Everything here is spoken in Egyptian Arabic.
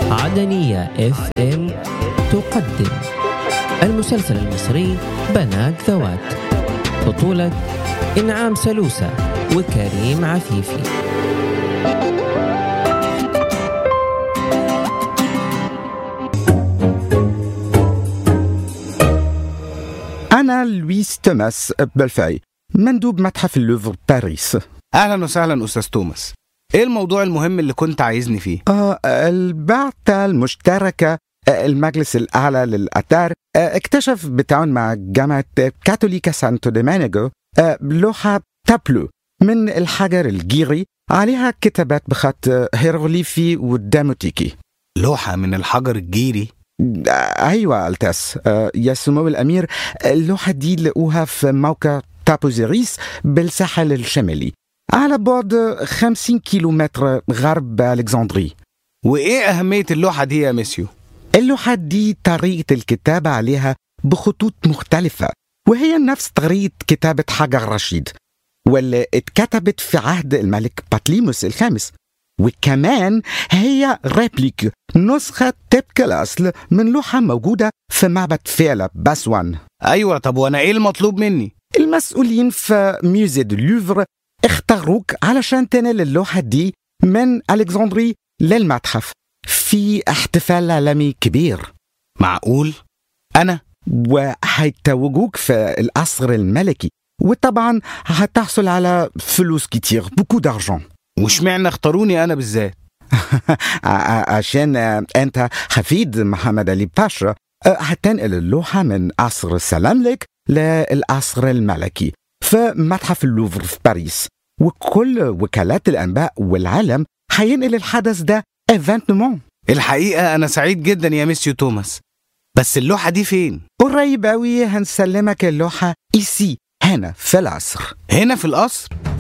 عدنية اف ام تقدم المسلسل المصري بنات ذوات بطولة إنعام سلوسة وكريم عفيفي أنا لويس توماس بلفاي مندوب متحف اللوفر باريس اهلا وسهلا استاذ توماس ايه الموضوع المهم اللي كنت عايزني فيه آه البعثة المشتركة آه، المجلس الأعلى للآثار آه، اكتشف بالتعاون مع جامعة كاثوليكا سانتو دومينيغو آه، لوحة تابلو من الحجر الجيري عليها كتابات بخط آه، هيروغليفي وداموتيكي لوحة من الحجر الجيري آه، أيوة ألتاس آه، يا سمو الأمير اللوحة دي لقوها في موقع تابوزيريس بالساحل الشمالي على بعد 50 كيلومتر غرب ألكسندري وايه اهمية اللوحة دي يا ميسيو اللوحة دي طريقة الكتابة عليها بخطوط مختلفة وهي نفس طريقة كتابة حجر رشيد واللي اتكتبت في عهد الملك بطليموس الخامس وكمان هي ريبليك نسخة طبق الأصل من لوحة موجودة في معبد فيلا باسوان ايوه طب وانا ايه المطلوب مني المسؤولين في ميوزي دو لوفر اختاروك علشان تنقل اللوحة دي من ألكسندري للمتحف في احتفال عالمي كبير معقول انا وهيتوجوك في القصر الملكي وطبعا هتحصل على فلوس كتير بوكو دارجون واشمعنى اختاروني انا بالذات عشان آه، انت حفيد محمد علي باشا آه، هتنقل اللوحة من قصر السلاملك للقصر الملكي في متحف اللوفر في باريس وكل وكالات الأنباء والعالم هينقل الحدث ده ايفنتمون الحقيقة انا سعيد جدا يا ميسيو توماس بس اللوحة دي فين قريب قوي هنسلمك اللوحة ايسي هنا في القصر هنا في القصر